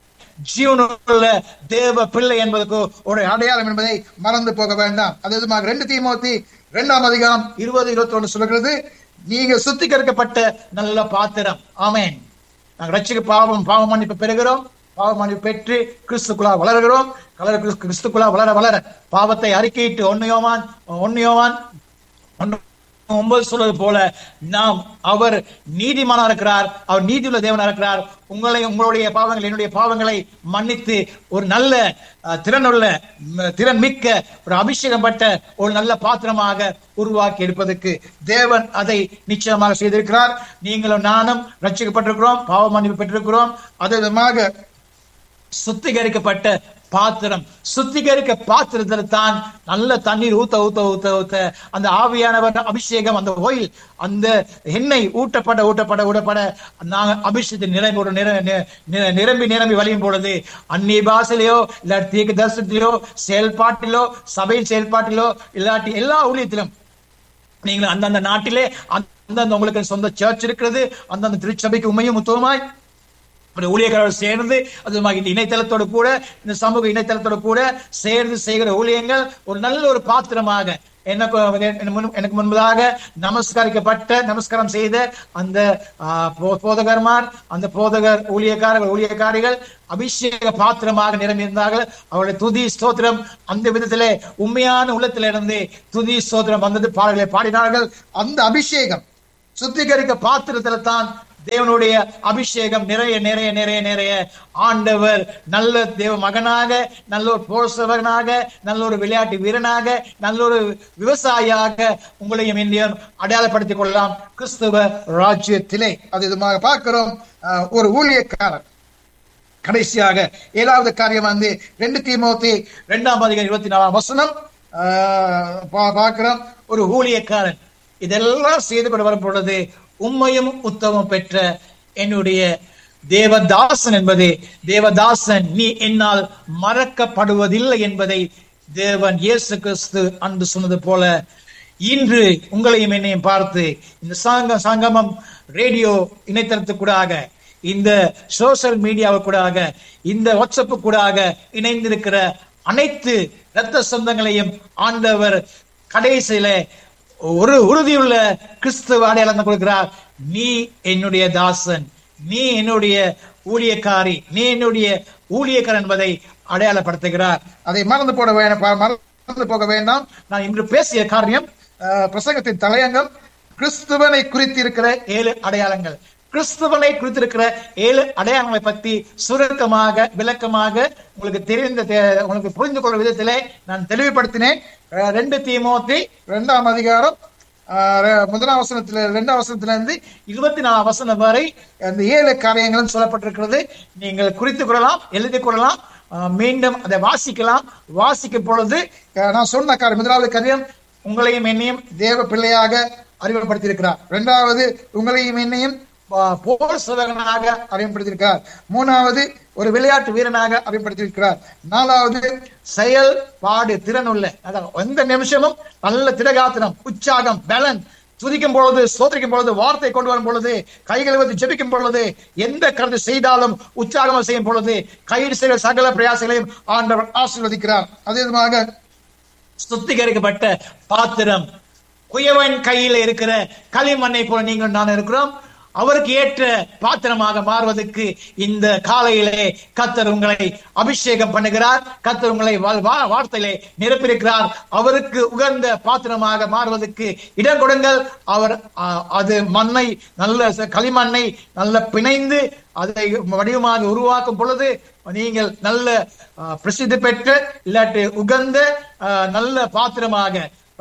ஜீவனுள்ள தேவ பிள்ளை என்பதற்கு ஒரு அடையாளம் என்பதை மறந்து போக வேண்டாம் அது விதமாக ரெண்டு தீமோத்தி இரண்டாம் அதிகாரம் இருபது இருபத்தி ஒண்ணு சொல்கிறது நீங்க சுத்திகரிக்கப்பட்ட நல்ல பாத்திரம் ஆமென் நாங்கள் ரட்சிக்க பாவம் பாவ மன்னிப்பு பெறுகிறோம் பாவ மன்னிப்பு பெற்று கிறிஸ்துக்குள்ளா வளர்கிறோம் கலர் கிறிஸ்துக்குள்ளா வளர வளர பாவத்தை அறிக்கையிட்டு ஒன்னியோவான் ஒன்னியோவான் ஒன்னு ஒன்பது சொல்வது போல நாம் அவர் நீதிமானா இருக்கிறார் அவர் நீதியுள்ள தேவனா இருக்கிறார் உங்களை உங்களுடைய பாவங்கள் என்னுடைய பாவங்களை மன்னித்து ஒரு நல்ல அஹ், திறனுள்ள ம், திறன் மிக்க ஒரு அபிஷேகம் பட்ட ஒரு நல்ல பாத்திரமாக உருவாக்கி எடுப்பதற்கு தேவன் அதை நிச்சயமாக செய்திருக்கிறார் நீங்களும் நானும் ரட்சிக்கப்பட்டிருக்கிறோம் பாவ மன்னிப்பு பெற்றிருக்கிறோம் அதே விதமாக சுத்திகரிக்கப்பட்ட பாத்திரம் சுத்திகரிக்க பாத்திரத்துல தான் நல்ல தண்ணீர் ஊத்த ஊத்த ஊத்த ஊத்த அந்த ஆவியானவர் அபிஷேகம் அந்த ஓயில் அந்த எண்ணெய் ஊட்டப்பட ஊட்டப்பட ஊட்டப்பட நாங்க அபிஷேகத்தை நிரம்பி நிர நி- நி- நிரம்பி நிரம்பி வழியும் பொழுது அந்நிய பாசையிலோ இல்லாட்டி தீர்க்க தரிசனத்திலோ செயல்பாட்டிலோ சபையின் செயல்பாட்டிலோ இல்லாட்டி எல்லா ஊழியத்திலும் நீங்கள் அந்தந்த நாட்டிலே அந்தந்த உங்களுக்கு சொந்த சர்ச் இருக்கிறது அந்தந்த திருச்சபைக்கு உண்மையும் முத்துவமாய் அப்படி ஊழியர்களோடு சேர்ந்து அது மாதிரி இந்த இணையதளத்தோடு கூட இந்த சமூக இணையதளத்தோடு கூட சேர்ந்து செய்கிற ஊழியங்கள் ஒரு நல்ல ஒரு பாத்திரமாக எனக்கு எனக்கு முன்- எனக்கு முன்பதாக நமஸ்கரிக்கப்பட்ட நமஸ்காரம் செய்த அந்த ஆ, போ- போதகர்மார் அந்த போதகர் ஊழியக்காரர்கள் ஊழியக்காரிகள் அபிஷேக பாத்திரமாக நிரம்பியிருந்தார்கள் அவருடைய துதி ஸ்தோத்திரம் அந்த விதத்திலே உண்மையான உள்ளத்திலிருந்து துதி ஸ்தோத்திரம் வந்தது பாடல்களை பாடினார்கள் அந்த அபிஷேகம் சுத்திகரிக்க பாத்திரத்துல தான் தேவனுடைய அபிஷேகம் நிறைய நிறைய நிறைய நிறைய ஆண்டவர் நல்ல தேவ மகனாக நல்ல ஒரு போசவனாக நல்ல ஒரு விளையாட்டு வீரனாக நல்ல ஒரு விவசாயியாக உங்களையும் என்னையும் அடையாளப்படுத்திக் கொள்ளலாம் கிறிஸ்துவ ராஜ்யத்திலே அது இதுமாக பார்க்கிறோம் அஹ், ஒரு ஊழியக்காரர் கடைசியாக ஏழாவது காரியம் வந்து ரெண்டு தீமோத்தி இரண்டாம் அதிகாரம் இருபத்தி நாலாம் வசனம் ஆஹ், பா- பார்க்கிறோம் ஒரு ஊழியக்காரன் இதெல்லாம் செய்து கொண்டு வரும் பொழுது உண்மையும் உத்தமம் பெற்ற என்னுடைய தேவதாசன் என்பது தேவதாசன் நீ என்னால் மறக்கப்படுவதில்லை என்பதை தேவன் இயேசு கிறிஸ்து அன்று சொன்னது போல இன்று உங்களையும் என்னையும் பார்த்து இந்த சாங்க சங்கமம் ரேடியோ இணையதளத்துக்கூடாக இந்த சோசியல் மீடியாவுக்கூடாக இந்த வாட்ஸ்அப்பு கூடாக இணைந்திருக்கிற அனைத்து இரத்த சொந்தங்களையும் ஆண்டவர் கடைசியில ஒரு உறுதியுள்ள கிறிஸ்துவ அடையாளம் கொடுக்கிறார் நீ என்னுடைய தாசன் நீ என்னுடைய ஊழியக்காரி நீ என்னுடைய ஊழியக்காரன் என்பதை அடையாளப்படுத்துகிறார் அதை மறந்து போட வேண்டாம் மறந்து போக வேண்டாம் நான் இன்று பேசிய காரியம் அஹ், பிரசங்கத்தின் தலையங்கம் கிறிஸ்துவனை குறித்திருக்கிற ஏழு அடையாளங்கள் கிறிஸ்துவனை குறித்திருக்கிற ஏழு அடையாளங்களை பத்தி சுருக்கமாக விளக்கமாக உங்களுக்கு தெரிந்த தே- உங்களுக்கு புரிந்து கொள்ளும் விதத்திலே நான் தெளிவுபடுத்தினேன் அஹ், ரெண்டு தீமோத்தி இரண்டாம் அதிகாரம் ஆஹ் ரெ- முதலாம் வசனத்துல ரெண்டாம் வசனத்துல இருந்து இருபத்தி நாலாம் வசனம் வரை அந்த ஏழு காரியங்களும் சொல்லப்பட்டிருக்கிறது நீங்கள் குறித்துக் கொள்ளலாம் எழுதிக் கொள்ளலாம் ஆஹ் மீண்டும் அதை வாசிக்கலாம் வாசிக்கும் பொழுது ஆஹ் நான் சொன்ன காரியம் முதலாவது காரியம் உங்களையும் என்னையும் தேவ பிள்ளையாக அறிமுகப்படுத்தியிருக்கிறார் இரண்டாவது உங்களையும் என்னையும் ஆஹ் போர் சேவகனாக அறிமுகப்படுத்தியிருக்கிறார் மூணாவது ஒரு விளையாட்டு வீரனாக அறிமுகப்படுத்தியிருக்கிறார் நாலாவது செயல்பாடு திறனுள்ள அதான் எந்த நிமிஷமும் நல்ல திடகாத்திரம் உற்சாகம் பலன் துதிக்கும் பொழுது சோதரிக்கும் பொழுது வார்த்தை கொண்டு வரும் பொழுது கைகளை வந்து ஜெபிக்கும் பொழுது எந்த கருத்து செய்தாலும் உற்சாகம் செய்யும் பொழுது கையில் செய்கிற சகல பிரயாசங்களையும் ஆண்டவர் ஆசீர்வதிக்கிறார் அதே விதமாக சுத்திகரிக்கப்பட்ட பாத்திரம் குயவன் கையில இருக்கிற களிமண்ணை போல நீங்கள் நான் இருக்கிறோம் அவருக்கு ஏற்ற பாத்திரமாக மாறுவதற்கு இந்த காலையிலே கத்தர் உங்களை அபிஷேகம் பண்ணுகிறார் கத்தர் உங்களை வா- வா- வார்த்தையிலே நிரப்பியிருக்கிறார் அவருக்கு உகந்த பாத்திரமாக மாறுவதற்கு இடம் கொடுங்கள் அவர் ஆ, அது மண்ணை நல்ல ச- களிமண்ணை நல்ல பிணைந்து அதை வடிவமாக உருவாக்கும் பொழுது நீங்கள் நல்ல ஆ, பிரசித்தி பெற்ற இல்லாட்டி உகந்த ஆ, நல்ல பாத்திரமாக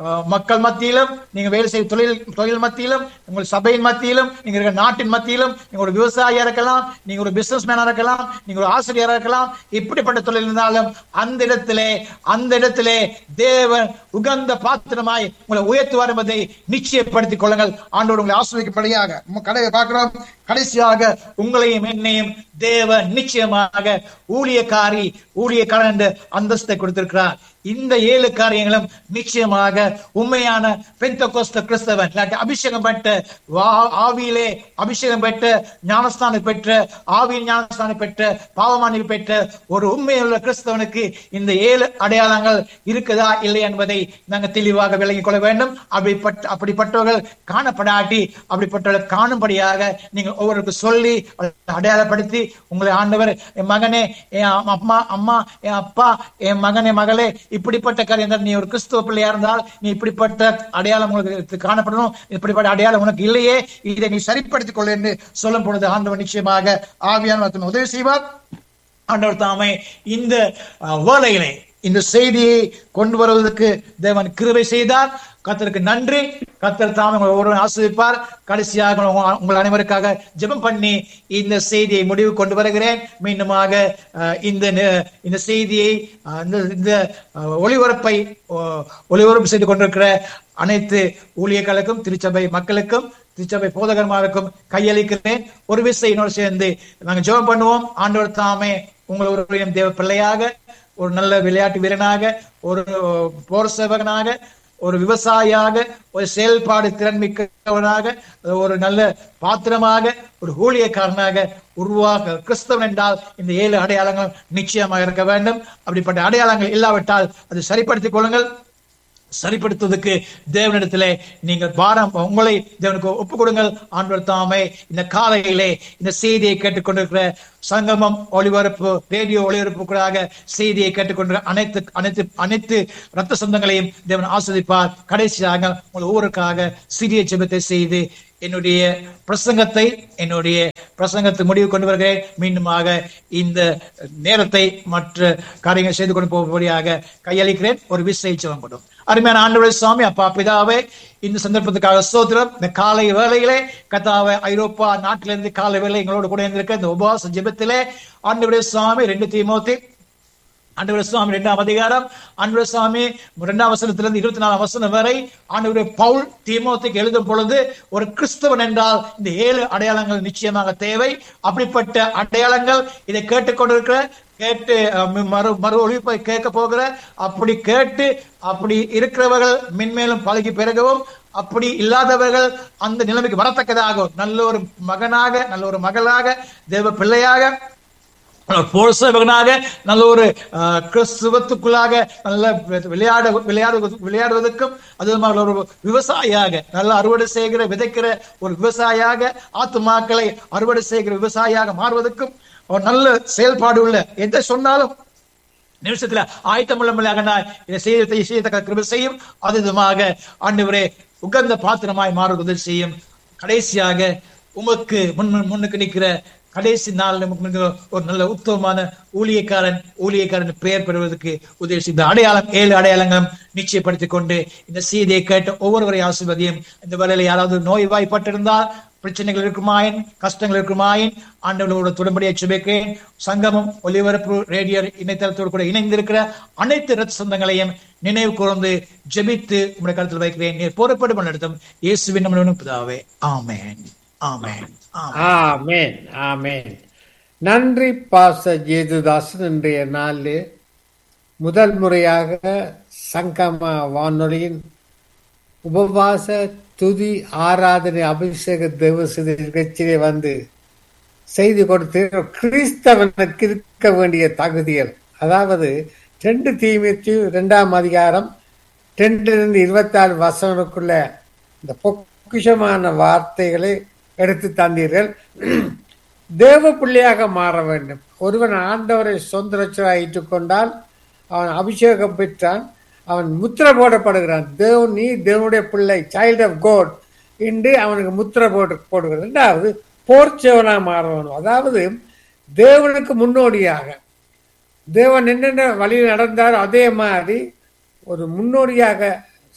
அஹ், மக்கள் மத்தியிலும் நீங்க வேலை செய்யும் தொழில் தொழில் மத்தியிலும் உங்கள் சபையின் மத்தியிலும் நீங்க இருக்கிற நாட்டின் மத்தியிலும் நீங்க ஒரு விவசாயியா இருக்கலாம் நீங்க ஒரு பிசினஸ் மேனா இருக்கலாம் நீங்க ஒரு ஆசிரியரா இருக்கலாம் இப்படிப்பட்ட தொழில் இருந்தாலும் அந்த இடத்திலே அந்த இடத்திலே தேவன் உகந்த பாத்திரமாய் உங்களை உயர்த்துவார் என்பதை நிச்சயப்படுத்திக் கொள்ளுங்கள் ஆண்டோடு உங்களை ஆசிரியப்படியாக கடை பார்க்கிறோம் கடைசியாக உங்களையும் என்னையும் தேவன் நிச்சயமாக ஊழியக்காரி ஊழியக்காரன் என்ற அந்தஸ்தை கொடுத்திருக்கிறார் இந்த ஏழு காரியங்களும் நிச்சயமாக உண்மையான பெந்தகோஸ்த கிறிஸ்தவன் இல்லாட்டி அபிஷேகம் பெற்ற வா- ஆவியிலே அபிஷேகம் பெற்ற ஞானஸ்தானம் பெற்ற ஆவியின் ஞானஸ்தானம் பெற்ற பாவமானி பெற்ற ஒரு உண்மையுள்ள கிறிஸ்தவனுக்கு இந்த ஏழு அடையாளங்கள் இருக்குதா இல்லை என்பதை நாங்கள் தெளிவாக விளங்கிக் கொள்ள வேண்டும் அப்படிப்பட்ட அப்படிப்பட்டவர்கள் காணப்படாட்டி அப்படிப்பட்டவர்கள் காணும்படியாக நீங்கள் ஒவ்வொருக்கு சொல்லி அடையாளப்படுத்தி உங்களை ஆண்டவர் என் மகனே என் அம்மா அம்மா என் அப்பா என் மகனே மகளே இப்படிப்பட்ட காரியம் நீ ஒரு கிறிஸ்துவ பிள்ளையா இருந்தால் நீ இப்படிப்பட்ட அடையாளம் உங்களுக்கு காணப்படணும் இப்படிப்பட்ட அடையாளம் உனக்கு இல்லையே இதை நீ சரிப்படுத்திக் கொள்ள என்று சொல்லும் பொழுது ஆண்டவர் நிச்சயமாக ஆவியான உதவி செய்வார் ஆண்டவர் தாமே இந்த அஹ், வேளையிலே இந்த செய்தியை கொண்டு வருவதற்கு தேவன் கிருபை செய்தார் கர்த்தருக்கு நன்றி கர்த்தர் தாமே உங்களை ஒருவரும் ஆசிரிப்பார் கடைசியாக உங்க- உங்கள் அனைவருக்காக ஜெபம் பண்ணி இந்த செய்தியை முடிவு கொண்டு வருகிறேன் மீண்டுமாக அஹ், இந்த நே- இந்த செய்தியை அஹ், இந்த இந்த அஹ், ஒளிபரப்பை அஹ், ஒளிபரப்பு செய்து கொண்டிருக்கிற அனைத்து ஊழியர்களுக்கும் திருச்சபை மக்களுக்கும் திருச்சபை போதகர்மாருக்கும் கையளிக்கிறேன் ஒரு விசையினோடு சேர்ந்து நாங்கள் ஜெபம் பண்ணுவோம் ஆண்டவர் தாமே உங்களை ஒரு தேவ பிள்ளையாக ஒரு நல்ல விளையாட்டு வீரனாக ஒரு போர் சேவகனாக ஒரு விவசாயியாக ஒரு செயல்பாடு திறன் மிக்கவனாக ஒரு நல்ல பாத்திரமாக ஒரு ஊழியக்காரனாக உருவாக கிறிஸ்தவன் என்றால் இந்த ஏழு அடையாளங்கள் நிச்சயமாக இருக்க வேண்டும் அப்படிப்பட்ட அடையாளங்கள் இல்லாவிட்டால் அது சரிப்படுத்திக் கொள்ளுங்கள் சரிப்படுத்துவதற்கு தேவனிடத்திலே நீங்கள் பாரம் உங்களை தேவனுக்கு ஒப்புக் கொடுங்கள் ஆண்டவர் தாமே இந்த காலையிலே இந்த செய்தியை கேட்டுக்கொண்டிருக்கிற சங்கமம் ஒளிபரப்பு ரேடியோ ஒளிபரப்புகளாக செய்தியை கேட்டுக்கொண்டிருக்கிற அனைத்து அனைத்து அனைத்து ரத்த சொந்தங்களையும் தேவன் ஆஸ்வதிப்பார் கடைசியாக உங்கள் ஒவ்வொருக்காக சிறிய ஜெபத்தை செய்து என்னுடைய பிரசங்கத்தை என்னுடைய பிரசங்கத்தை முடிவு கொண்டு வருகிறேன் மீண்டுமாக இந்த நேரத்தை மற்ற காரியங்கள் செய்து கொண்டு போகும்படியாக கையளிக்கிறேன் ஒரு விசை ஜெபம் பண்ணும் அருமையான ஆண்டவரே சுவாமி அப்பா பிதாவே இந்த சந்தர்ப்பத்துக்காக சோதரம் இந்த காலை வேளையிலே கத்தாவை ஐரோப்பா நாட்டிலிருந்து காலை வேளை எங்களோடு கூட இருந்திருக்க இந்த உபவாச ஜெபத்திலே ஆண்டவரே சுவாமி ரெண்டு தீமோத்தி ஆண்டவர் சுவாமி இரண்டாம் அதிகாரம் ஆண்டவர் சுவாமி இரண்டாம் வசனத்திலிருந்து இருபத்தி நாலாம் வசனம் வரை ஆண்டவர் பவுல் தீமோத்துக்கு எழுதும் பொழுது ஒரு கிறிஸ்தவன் என்றால் இந்த ஏழு அடையாளங்கள் நிச்சயமாக தேவை அப்படிப்பட்ட அடையாளங்கள் இதை கேட்டுக்கொண்டிருக்கிற கேட்டு அஹ், மறு மறு ஒழிப்பை கேட்க போகிற அப்படி கேட்டு அப்படி இருக்கிறவர்கள் மென்மேலும் பழகி பெருகவும் அப்படி இல்லாதவர்கள் அந்த நிலைமைக்கு வரத்தக்கதாக நல்ல ஒரு மகனாக நல்ல ஒரு மகளாக தேவ பிள்ளையாக போர் சேவகனாக நல்ல ஒரு அஹ், கிறிஸ்துவத்துக்குள்ளாக நல்ல விளையாட விளையாடு விளையாடுவதற்கும் அது மாதிரி ஒரு விவசாயியாக நல்ல அறுவடை செய்கிற விதைக்கிற ஒரு விவசாயியாக ஆத்துமாக்களை அறுவடை செய்கிற விவசாயியாக மாறுவதற்கும் ஒரு நல்ல செயல்பாடு உள்ள எதை சொன்னாலும் நிமிஷத்துல ஆயத்தமுள்ளமில்லாக இதை செய்ய செய்யத்தக்க கிருபை செய்யும் அது விதமாக ஆண்டவரே உகந்த பாத்திரமாய் மாறுவது உதவி செய்யும் கடைசியாக உமக்கு முன் முன்னுக்கு நிற்கிற கடைசி நாள் நமக்கு முன்னுக்கு ஒரு நல்ல உத்தமமான ஊழியக்காரன் ஊழியக்காரன் பெயர் பெறுவதற்கு உதவி செய்த அடையாளம் ஏழு அடையாளங்களும் நிச்சயப்படுத்திக் கொண்டு இந்த செய்தியை கேட்ட ஒவ்வொருவரை ஆசிர்வதியும் இந்த வேலையில் யாராவது நோய் வாய்ப்பட்டிருந்தால் பிரச்சனைகள் இருக்குமாயின் கஷ்டங்கள் இருக்குமாயின் ஆண்டவர்களோட தொடர்படியை சுபிக்கிறேன் சங்கமம் ஒலிபரப்பு ரேடியோ இணையதளத்தோடு கூட இணைந்திருக்கிற அனைத்து ரத்த சொந்தங்களையும் நினைவு கூர்ந்து ஜெபித்து உங்களுடைய கருத்தில் வைக்கிறேன் நீர் பொறுப்படு நடத்தும் இயேசுவின் நம்மளுடன் பிதாவே ஆமென் ஆமென் ஆமென் ஆமென் ஆமென் நன்றி பாச ஜேதுதாசன் இன்றைய நாளில் முதல் முறையாக சங்கம வானொலியின் உபவாச துதி ஆராதனை அபிஷேக தேவசதி நிகழ்ச்சியிலே வந்து செய்தி கொடுத்து கிறிஸ்தவனுக்கு இருக்க வேண்டிய தகுதிகள் அதாவது ரெண்டு தீமைக்கு இரண்டாம் அதிகாரம் ரெண்டிலிருந்து இருபத்தாறு வசனங்களுக்குள்ள இந்த பொக்கிஷமான வார்த்தைகளை எடுத்து தந்தீர்கள் தேவ பிள்ளையாக மாற வேண்டும் ஒருவன் ஆண்டவரை சொந்த ரட்சராக கொண்டால் அவன் அபிஷேகம் பெற்றான் அவன் முத்திர போடப்படுகிறான் தேவ் நீ தேவனுடைய பிள்ளை சைல்ட் ஆஃப் கோட் என்று அவனுக்கு முத்திர போட்டு போடுகிறது ரெண்டாவது போர்ச்சவனாக மாற வேணும் அதாவது தேவனுக்கு முன்னோடியாக தேவன் என்னென்ன வழியில் நடந்தாரோ அதே மாதிரி ஒரு முன்னோடியாக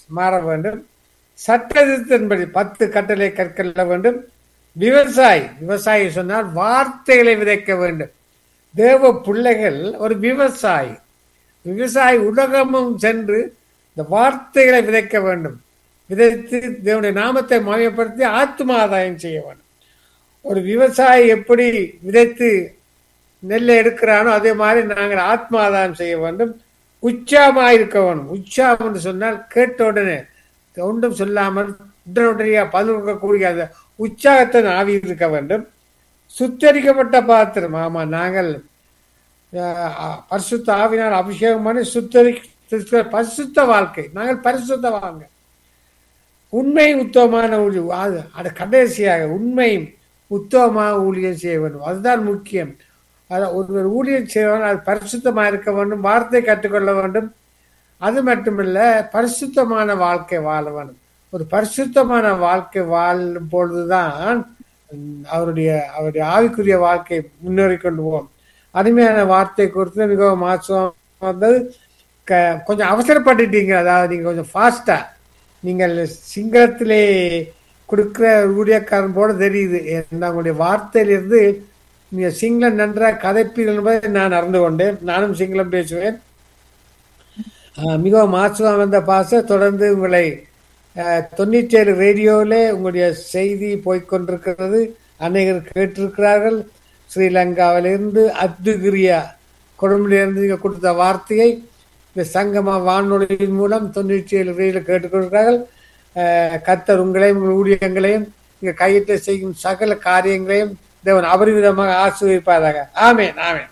மாற வேண்டும் சட்டத்தின்படி பத்து கட்டளை கற்கொள்ள வேண்டும் விவசாயி விவசாயி சொன்னால் வார்த்தைகளை விதைக்க வேண்டும் தேவ பிள்ளைகள் ஒரு விவசாயி விவசாயி உலகமும் சென்று இந்த வார்த்தைகளை விதைக்க வேண்டும் விதைத்து தேவனுடைய நாமத்தை மாயப்படுத்தி ஆத்ம ஆதாயம் செய்ய வேண்டும் ஒரு விவசாயி எப்படி விதைத்து நெல்லை எடுக்கிறானோ அதே மாதிரி நாங்கள் ஆத்ம ஆதாயம் செய்ய வேண்டும் உற்சாகமாக இருக்க வேண்டும் உற்சாகம் என்று சொன்னால் கேட்ட உடனே ஒன்றும் சொல்லாமல் உடனடியாக பதில் கொடுக்கக்கூடிய அந்த உற்சாகத்தின் ஆவி இருக்க வேண்டும் சுத்தரிக்கப்பட்ட பாத்திரம் ஆமா நாங்கள் அஹ், பரிசுத்த ஆவினால் அபிஷேகம் பண்ணி சுத்தரி பரிசுத்த வாழ்க்கை நாங்கள் பரிசுத்த வாழ்ங்க உண்மை உத்தமமான ஊழியம் அது அது கடைசியாக உண்மையும் உத்தமமாக ஊழியம் செய்ய வேண்டும் அதுதான் முக்கியம் அது ஒருவர் ஊழியம் செய்வன் அது பரிசுத்தமாக இருக்க வேண்டும் வார்த்தை கற்றுக்கொள்ள வேண்டும் அது மட்டுமல்ல பரிசுத்தமான வாழ்க்கை வாழ வேண்டும் ஒரு பரிசுத்தமான வாழ்க்கை வாழும் பொழுதுதான் உம், அவருடைய அவருடைய ஆவிக்குரிய வாழ்க்கை முன்னேறி கொண்டு போவோம் அருமையான வார்த்தை கொடுத்து மிகவும் மாசம் வந்தது க- கொஞ்சம் அவசரப்பட்டுட்டீங்க அதாவது நீங்க கொஞ்சம் ஃபாஸ்டா நீங்கள் சிங்களத்திலே கொடுக்கிற ஊழியக்காரன் போல தெரியுது ஏன்னா உங்களுடைய வார்த்தையிலிருந்து நீங்க சிங்களம் நன்றாக கதைப்பீர்கள் என்பதை நான் அறிந்து கொண்டேன் நானும் சிங்களம் பேசுவேன் ஆஹ் மிகவும் ஆச்சரியம் வந்த பாச தொடர்ந்து உங்களை ஆஹ், தொண்ணூற்றி ஏழு ரேடியோவில் உங்களுடைய செய்தி போய்க்கொண்டிருக்கிறது அநேகர் கேட்டிருக்கிறார்கள் ஸ்ரீலங்காவிலிருந்து அத்துகிரியா கொழும்பிலிருந்து நீங்கள் கொடுத்த வார்த்தையை இந்த சங்கம வானொலியின் மூலம் தொண்ணூற்றி ஏழு ரேடியோ கேட்டுக்கொண்டிருக்கிறார்கள் ஆஹ், கர்த்தர் உங்களையும் உங்கள் ஊழியங்களையும் நீங்கள் கையிட்டு செய்யும் சகல காரியங்களையும் தேவன் அபரிவிதமாக ஆசிர்வதிப்பாராக ஆமேன் ஆமேன்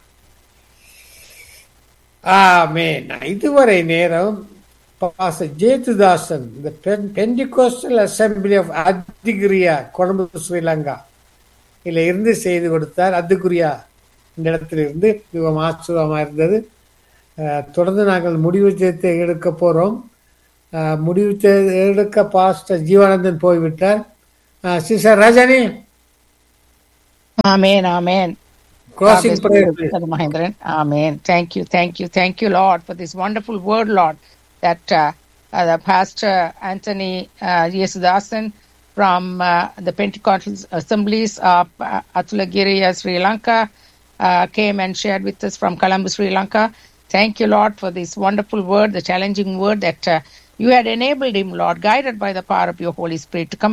ஆமேன் இதுவரை நேரம் பாச ஜேதுதாசன் இந்த Pentecostal assembly of Athurugiriya Colombo Sri Lanka இதுல இருந்து செய்து கொடுத்தார் அத்துக்குரியா இந்த இடத்துல இருந்து மிகவும் ஆச்சரியமா இருந்தது அஹ், தொடர்ந்து நாங்கள் முடிவு செய்து எடுக்க போறோம் அஹ், முடிவு செய்து எடுக்க பாஸ்டர் ஜீவானந்தன் போய்விட்டார் sister Rajini Amen, amen. God closing bless you, Brother Mahendran. Amen. Thank you, thank you, thank you, Lord, for this wonderful word, Lord, that uh, uh, the Pastor Anthony uh, Yesudasan from uh, the Pentecostal Assemblies of uh, Atulagiriya, Sri Lanka, uh, came and shared with us from Colombo, Sri Lanka. Thank you, Lord, for this wonderful word, the challenging word that uh, you had enabled him, Lord, guided by the power of your Holy Spirit to come